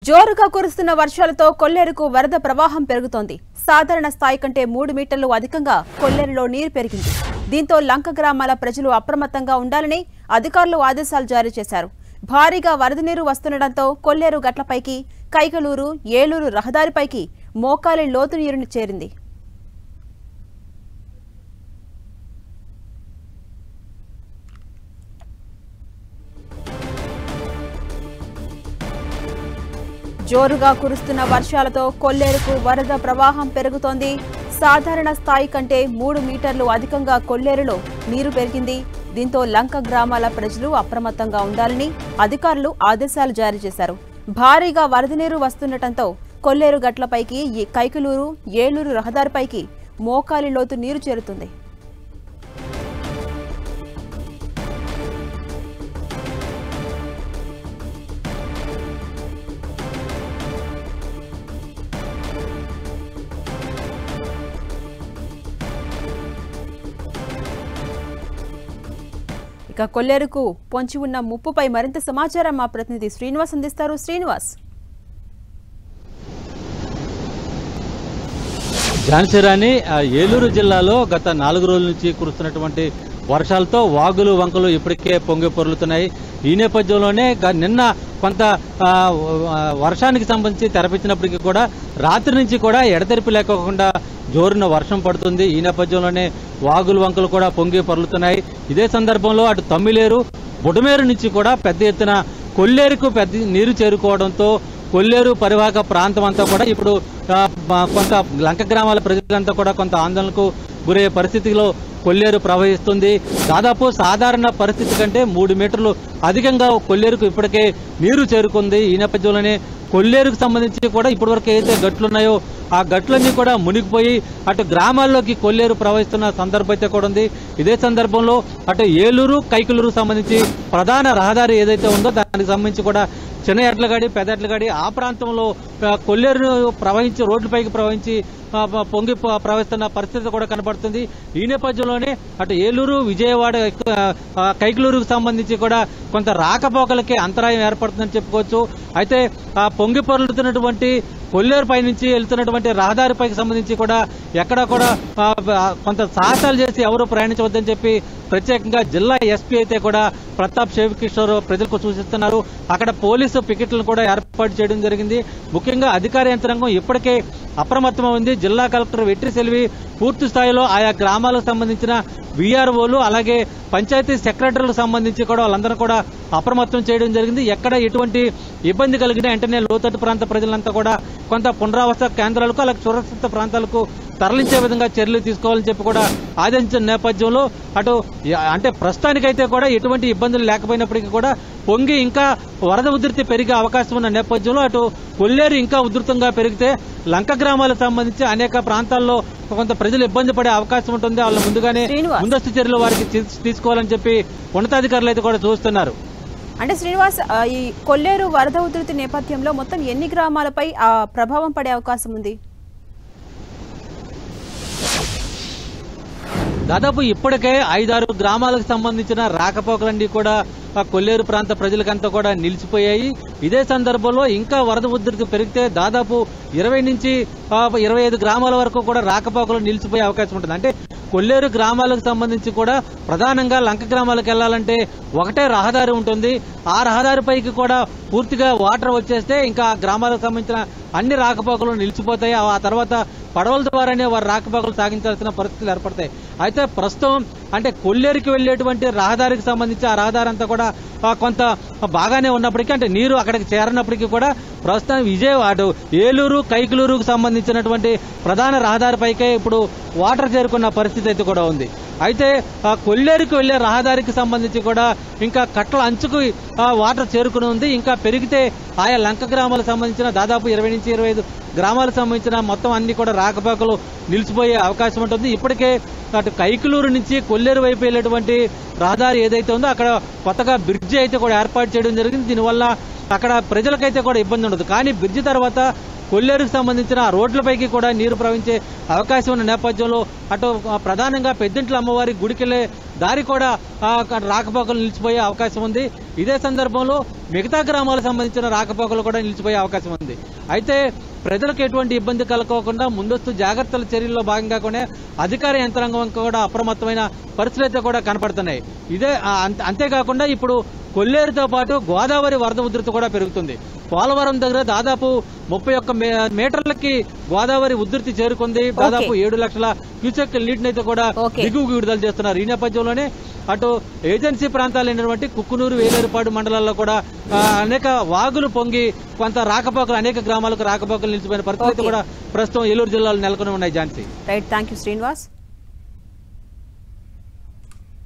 జోరుగా కురుస్తున్న వర్షాలతో కొల్లేరుకు వరద ప్రవాహం పెరుగుతోంది సాధారణ స్థాయి కంటే మూడు మీటర్లు అధికంగా కొల్లేరులో నీరు పెరిగింది దీంతో లంక గ్రామాల ప్రజలు అప్రమత్తంగా ఉండాలని అధికారులు ఆదేశాలు జారీ చేశారు భారీగా వరద నీరు వస్తుండటంతో కొల్లేరు గట్లపైకి కైకలూరు ఏలూరు రహదారిపైకి మోకాలి లోతు నీరుని చేరింది జోరుగా కురుస్తున్న వర్షాలతో కొల్లేరుకు వరద ప్రవాహం పెరుగుతోంది సాధారణ స్థాయి కంటే మూడు మీటర్లు అధికంగా కొల్లేరులో నీరు పెరిగింది దీంతో లంక గ్రామాల ప్రజలు అప్రమత్తంగా ఉండాలని అధికారులు ఆదేశాలు జారీ చేశారు భారీగా వరద నీరు వస్తుండటంతో కొల్లేరు గట్లపైకి ఈ కైకలూరు ఏలూరు రహదారిపైకి మోకాలి లోతు నీరు చేరుతుంది ఇక కొల్లేరుకు పొంచి ఉన్న ముప్పుపై మరింత సమాచారం మా ప్రతినిధి శ్రీనివాస్ అందిస్తారు శ్రీనివాస్ ఝాన్సీరాణి ఆ, ఏలూరు జిల్లాలో గత నాలుగు రోజుల నుంచి కురుస్తున్నటువంటి వర్షాలతో వాగులు వంకలు ఇప్పటికే పొంగి పొర్లుతున్నాయి ఈ నేపథ్యంలోనే గ- నిన్న కొంత ఆ, ఆ, వర్షానికి సంబంధించి తెరపించినప్పటికీ కూడా రాత్రి నుంచి కూడా ఎడతెరిపి లేకోకుండా జోరున వర్షం పడుతుంది ఈ నేపథ్యంలోనే వాగులు వంకలు కూడా పొంగి పొర్లుతున్నాయి ఇదే సందర్భంలో అటు తమ్మిలేరు బుడమేరు నుంచి కూడా పెద్ద ఎత్తున కొల్లేరుకు పెద్ద నీరు చేరుకోవడంతో కొల్లేరు పరివాహక ప్రాంతం అంతా కూడా ఇప్పుడు ఆ, మా- కొంత లంక గ్రామాల ప్రజలంతా కూడా కొంత ఆందోళనకు గురయ్యే పరిస్థితిలో కొల్లేరు ప్రవహిస్తుంది దాదాపు సాధారణ పరిస్థితి కంటే మూడు మీటర్లు అధికంగా కొల్లేరుకు ఇప్పటికే నీరు చేరుకుంది ఈ నేపథ్యంలోనే కొల్లేరుకు సంబంధించి కూడా ఇప్పటివరకు ఏదైతే గట్లున్నాయో ఆ గట్లన్నీ కూడా మునిగిపోయి అటు గ్రామాల్లోకి కొల్లేరు ప్రవహిస్తున్న సందర్భం అయితే కూడా ఉంది ఇదే సందర్భంలో అటు ఏలూరు కైకలూరు సంబంధించి ప్రధాన రహదారి ఏదైతే ఉందో దానికి సంబంధించి కూడా చిన్న ఎడ్లగాడి పెద్ద ఎడ్లగాడి ఆ ప్రాంతంలో ఆ, కొల్లేరు ప్రవహించి రోడ్లపైకి ప్రవహించి ఆ, ప- పొంగి ప- ప్రవహిస్తున్న పరిస్థితి కూడా కనబడుతుంది ఈ నేపథ్యంలోనే అటు ఏలూరు విజయవాడ ఎక్కువ, ఆ, కైకలూరుకు సంబంధించి కూడా కొంత రాకపోకలకి అంతరాయం ఏర్పడుతుందని చెప్పుకోవచ్చు అయితే ఆ పొంగి పొరులుతున్నటువంటి కొల్లేరు పై నుంచి వెళ్తున్నటువంటి రహదారిపైకి సంబంధించి కూడా ఎక్కడ కూడా ఆ, ఆ, కొంత సాహసాలు చేసి ఎవరు ప్రయాణించవద్దని చెప్పి ప్రత్యేకంగా జిల్లా ఎస్పీ అయితే కూడా ప్రతాప్ శివకిషోర్ ప్రజలకు సూచిస్తున్నారు అక్కడ పోలీసు పికెట్లను కూడా ఏర్పాటు చేయడం జరిగింది ముఖ్యంగా అధికార యంత్రాంగం ఇప్పటికే అప్రమత్తమైంది జిల్లా కలెక్టర్ వెట్రి సెల్వి పూర్తి స్థాయిలో ఆయా గ్రామాలకు సంబంధించిన విఆర్ఓలు అలాగే పంచాయతీ సెక్రటరీలకు సంబంధించి కూడా వాళ్ళందరూ కూడా అప్రమత్తం చేయడం జరిగింది ఎక్కడ ఎటువంటి ఇబ్బంది కలిగినా వెంటనే లోతట్టు ప్రాంత ప్రజలంతా కూడా కొంత పునరావాస కేంద్రాలకు అలాగే సురక్షిత ప్రాంతాలకు తరలించే విధంగా చర్యలు తీసుకోవాలని చెప్పి కూడా ఆదేశించిన నేపథ్యంలో అటు య- అంటే ప్రస్తుతానికైతే కూడా ఎటువంటి ఇబ్బందులు లేకపోయినప్పటికీ కూడా పొంగి ఇంకా వరద ఉధృతి పెరిగే అవకాశం ఉన్న నేపథ్యంలో అటు కొల్లేరు ఇంకా ఉధృతంగా పెరిగితే లంక గ్రామాలకు సంబంధించి అనేక ప్రాంతాల్లో కొంత ప్రజలు ఇబ్బంది పడే అవకాశం ఉంటుంది వాళ్ళు ముందుగానే శ్రీనివాస్. ముందస్తు చర్యలు వారికి తీ- తీసుకోవాలని చెప్పి ఉన్నతాధికారులు అయితే కూడా చూస్తున్నారు అంటే శ్రీనివాస్ ఆ, ఈ కొల్లేరు వరద ఉధృతి నేపథ్యంలో మొత్తం ఎన్ని గ్రామాలపై ఆ ప్రభావం పడే అవకాశం ఉంది దాదాపు ఇప్పటికే ఐదారు గ్రామాలకు సంబంధించిన రాకపోకలన్నీ కూడా ఆ కొల్లేరు ప్రాంత ప్రజలకంతా కూడా నిలిచిపోయాయి ఇదే సందర్భంలో ఇంకా వరద ఉధృతి పెరిగితే దాదాపు ఇరవై నుంచి ఆ, ఇరవై ఐదు గ్రామాల వరకు కూడా రాకపోకలు నిలిచిపోయే అవకాశం ఉంటుంది అంటే కొల్లేరు గ్రామాలకు సంబంధించి కూడా ప్రధానంగా లంక గ్రామాలకు వెళ్ళాలంటే ఒకటే రహదారి ఉంటుంది ఆ రహదారిపైకి కూడా పూర్తిగా వాటర్ వచ్చేస్తే ఇంకా ఆ గ్రామాలకు సంబంధించిన అన్ని రాకపోకలు నిలిచిపోతాయి ఆ ఆ తర్వాత పడవల ద్వారానే వారు రాకపోకలు సాగించాల్సిన పరిస్థితులు ఏర్పడతాయి అయితే ప్రస్తుతం అంటే కొల్లేరుకి వెళ్ళేటువంటి రహదారికి సంబంధించి ఆ రహదారి అంతా కూడా ఆ, కొంత బాగానే ఉన్నప్పటికీ అంటే నీరు అక్కడికి చేరనప్పటికీ కూడా ప్రస్తుతం విజయవాడ ఏలూరు కైకలూరుకు సంబంధించినటువంటి ప్రధాన రహదారిపైకే ఇప్పుడు వాటర్ చేరుకున్న పరిస్థితి అయితే కూడా ఉంది అయితే ఆ కొల్లేరుకు వెళ్లే రహదారికి సంబంధించి కూడా ఇంకా కట్టల అంచుకు ఆ, వాటర్ చేరుకుని ఉంది ఇంకా పెరిగితే ఆయా లంక గ్రామాలకు సంబంధించిన దాదాపు ఇరవై నుంచి ఇరవై ఐదు గ్రామాలకు సంబంధించిన మొత్తం అన్ని కూడా రాకపోకలు నిలిచిపోయే అవకాశం ఉంటుంది ఇప్పటికే అటు కైకలూరు నుంచి కొల్లేరు వైపు వెళ్ళేటువంటి రహదారి ఏదైతే ఉందో అక్కడ కొత్తగా బ్రిడ్జి అయితే కూడా ఏర్పాటు చేయడం జరిగింది దీనివల్ల అక్కడ ప్రజలకైతే కూడా ఇబ్బంది ఉండదు కానీ బ్రిడ్జి తర్వాత కొల్లేరుకు సంబంధించిన ఆ రోడ్లపైకి కూడా నీరు ప్రవహించే అవకాశం ఉన్న నేపథ్యంలో అటు ఆ, ప్రధానంగా పెద్దింట్ల అమ్మవారి గుడికెళ్లే దారి కూడా ఆ, అక్కడ రాకపోకలు నిలిచిపోయే అవకాశం ఉంది ఇదే సందర్భంలో మిగతా గ్రామాలకు సంబంధించిన రాకపోకలు కూడా నిలిచిపోయే అవకాశం ఉంది అయితే ప్రజలకు ఎటువంటి ఇబ్బంది కలగకుండా ముందస్తు జాగ్రత్తల చర్యల్లో భాగంగా కూడా అధికార యంత్రాంగం కూడా అప్రమత్తమైన పరిస్థితులు అయితే కూడా కనపడుతున్నాయి ఇదే ఆ, అంతే- అంతేకాకుండా ఇప్పుడు కొల్లేరుతో పాటు గోదావరి వరద ఉధృతి కూడా పెరుగుతుంది పోలవరం దగ్గర దాదాపు ముప్పై ఒక్క మే- మీటర్లకి గోదావరి ఉధృతి చేరుకుంది దాదాపు ఏడు లక్షల క్యూసెక్ నీటిని అయితే కూడా ఓకే. దిగువకు విడుదల చేస్తున్నారు ఈ నేపథ్యంలోనే అటు ఏజెన్సీ ప్రాంతాలైనటువంటి కుక్కునూరు వేలేరుపాడు మండలాల్లో కూడా ఆ, అనేక వాగులు పొంగి కొంత రాకపోకలు అనేక గ్రామాలకు రాకపోకలు నిలిచిపోయిన పరిస్థితి అయితే ఓకే. కూడా ప్రస్తుతం ఏలూరు జిల్లాలో నెలకొని ఉన్నాయి Jhansi right thank you Srinivas